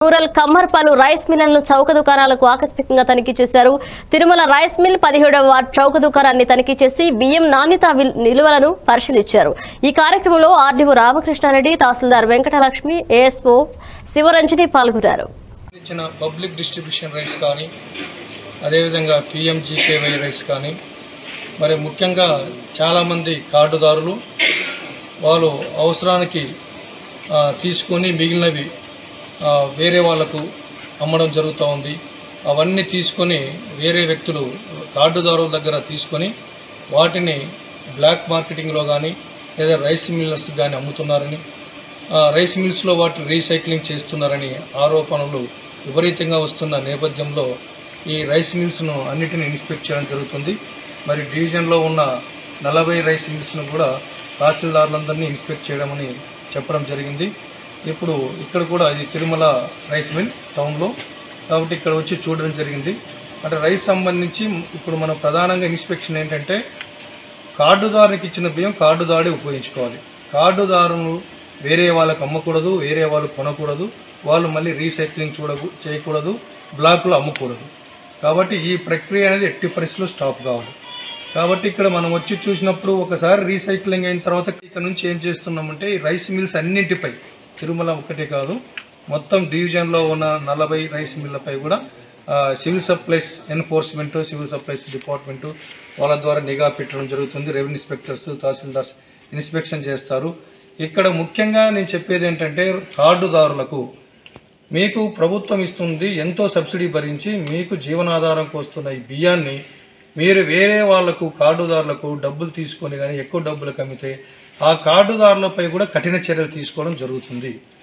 rural కమ్మర్పాలు rice మిల్లను చౌక దుకాణాలకు ఆకస్మికంగా తనిఖీ చేశారు తిరుమల రైస్ మిల్ పదిహేడవ వార్డ్ చౌక దుకాణాన్ని తనిఖీ చేసి బియ్యం నాణ్యత విల్- నిలువలను పరిశీలించారు ఈ కార్యక్రమంలో ఆర్డీఓ రామకృష్ణారెడ్డి తహసీల్దార్ వెంకటలక్ష్మి ఏఎస్ఓ శివరంజని పాల్గొన్నారు ఇచ్చిన పబ్లిక్ డిస్ట్రిబ్యూషన్ రైస్ కానీ అదేవిధంగా పిఎంజీకేవై రైస్ కానీ మరి ముఖ్యంగా చాలామంది కార్డుదారులు వాళ్ళు అవసరానికి ఆ, తీసుకొని మిగిలినవి ఆ, వేరే వాళ్ళకు అమ్మడం జరుగుతూ ఉంది అవన్నీ తీసుకొని వేరే వ్యక్తులు కార్డుదారుల దగ్గర తీసుకొని వాటిని బ్లాక్ మార్కెటింగ్లో కానీ లేదా రైస్ మిల్లర్స్ కానీ అమ్ముతున్నారని ఆ, రైస్ మిల్స్లో వాటిని రీసైక్లింగ్ చేస్తున్నారని ఆరోపణలు విపరీతంగా వస్తున్న నేపథ్యంలో ఈ రైస్ మిల్స్ను అన్నిటిని ఇన్స్పెక్ట్ చేయడం జరుగుతుంది మరి డివిజన్లో ఉన్న నలభై రైస్ మిల్స్ను కూడా తహసీల్దారులందరినీ ఇన్స్పెక్ట్ చేయడమని చెప్పడం జరిగింది ఇప్పుడు ఇక్కడ కూడా ఇది తిరుమల రైస్ మిల్ టౌన్లో కాబట్టి ఇక్కడ వచ్చి చూడడం జరిగింది అంటే రైస్ సంబంధించి ఇప్పుడు మనం ప్రధానంగా ఇన్స్పెక్షన్ ఏంటంటే కార్డుదారునికి ఇచ్చిన బియ్యం కార్డుదారుడే ఉపయోగించుకోవాలి కార్డుదారును వేరే వాళ్ళకు అమ్మకూడదు వేరే వాళ్ళు కొనకూడదు వాళ్ళు మళ్ళీ రీసైక్లింగ్ చూడకు చేయకూడదు బ్లాక్లో అమ్మకూడదు కాబట్టి ఈ ప్రక్రియ అనేది ఎట్టి పరిస్థితుల్లో స్టాప్ కావాలి కాబట్టి ఇక్కడ మనం వచ్చి చూసినప్పుడు ఒకసారి రీసైక్లింగ్ అయిన తర్వాత ఇక్కడ నుంచి ఏం చేస్తున్నామంటే ఈ రైస్ మిల్స్ అన్నింటిపై తిరుమల ఒక్కటే కాదు మొత్తం డివిజన్లో ఉన్న నలభై రైస్ మిల్లపై కూడా ఆ, civil supplies enforcement civil supplies department వాళ్ళ ద్వారా నిఘా పెట్టడం జరుగుతుంది రెవెన్యూ ఇన్స్పెక్టర్స్ తహసీల్దార్స్ ఇన్స్పెక్షన్ చేస్తారు ఇక్కడ ముఖ్యంగా నేను చెప్పేది ఏంటంటే కార్డుదారులకు మీకు ప్రభుత్వం ఇస్తుంది ఎంతో సబ్సిడీ భరించి మీకు జీవనాధారంకి వస్తున్న ఈ బియ్యాన్ని మీరు వేరే వాళ్లకు కార్డుదారులకు డబ్బులు తీసుకొని కానీ ఎక్కువ డబ్బులకు అమ్మితే ఆ కార్డుదారులపై కూడా కఠిన చర్యలు తీసుకోవడం జరుగుతుంది